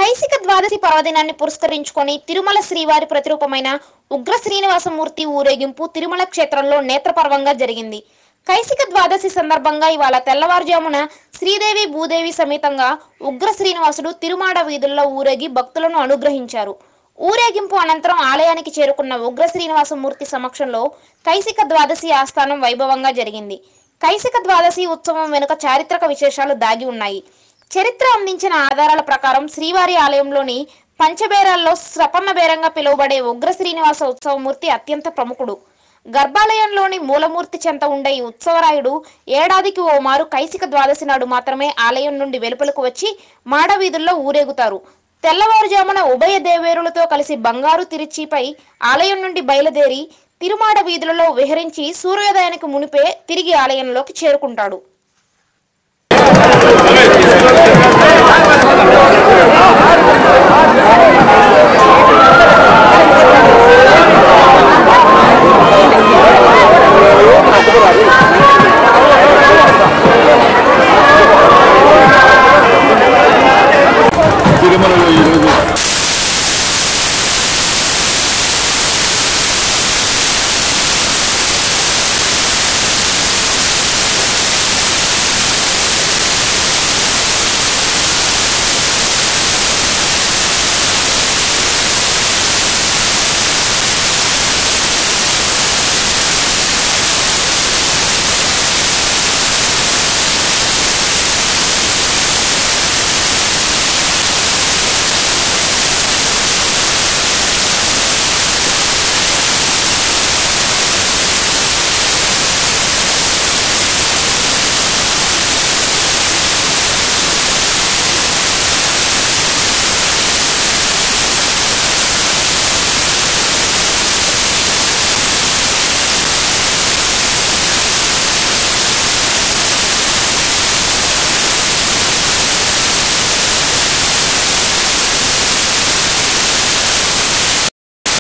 కైసిక ద్వాదశి పర్వదినాన్ని పురస్కరించుకొని తిరుమల శ్రీవారి ప్రతిరూపమైన ఉగ్ర శ్రీనివాసమూర్తి ఊరేగింపు తిరుమల క్షేత్రంలో నేత్రపర్వంగా జరిగింది కైసిక ద్వాదశి సందర్భంగా ఇవాళ తెల్లవారుజామున శ్రీదేవి భూదేవి సమేతంగా ఉగ్ర శ్రీనివాసుడు తిరుమాడ వీధుల్లో ఊరేగి భక్తులను అనుగ్రహించారు ఊరేగింపు అనంతరం ఆలయానికి చేరుకున్న ఉగ్ర శ్రీనివాసమూర్తి సమక్షంలో కైసిక ద్వాదశి ఆస్థానం వైభవంగా జరిగింది కైసిక ద్వాదశి ఉత్సవం వెనుక చారిత్రక విశేషాలు దాగి ఉన్నాయి చరిత్ర అందించిన ఆధారాల ప్రకారం శ్రీవారి ఆలయంలోని పంచబేరాల్లో స్రపన్న బేరంగా పిలువబడే ఉగ్ర శ్రీనివాస ఉత్సవమూర్తి అత్యంత ప్రముఖుడు గర్భాలయంలోని మూలమూర్తి చెంత ఉండే ఈ ఉత్సవరాయుడు ఏడాదికి ఓ మారు కైసిక ద్వాదశి నాడు మాత్రమే ఆలయం నుండి వెలుపలకు వచ్చి మాడవీధుల్లో ఊరేగుతారు తెల్లవారుజామున ఉభయ దేవేరులతో కలిసి బంగారు తిరుచిపై ఆలయం నుండి బయలుదేరి తిరుమాడ వీధులలో విహరించి సూర్యోదయానికి మునిపే తిరిగి ఆలయంలోకి చేరుకుంటాడు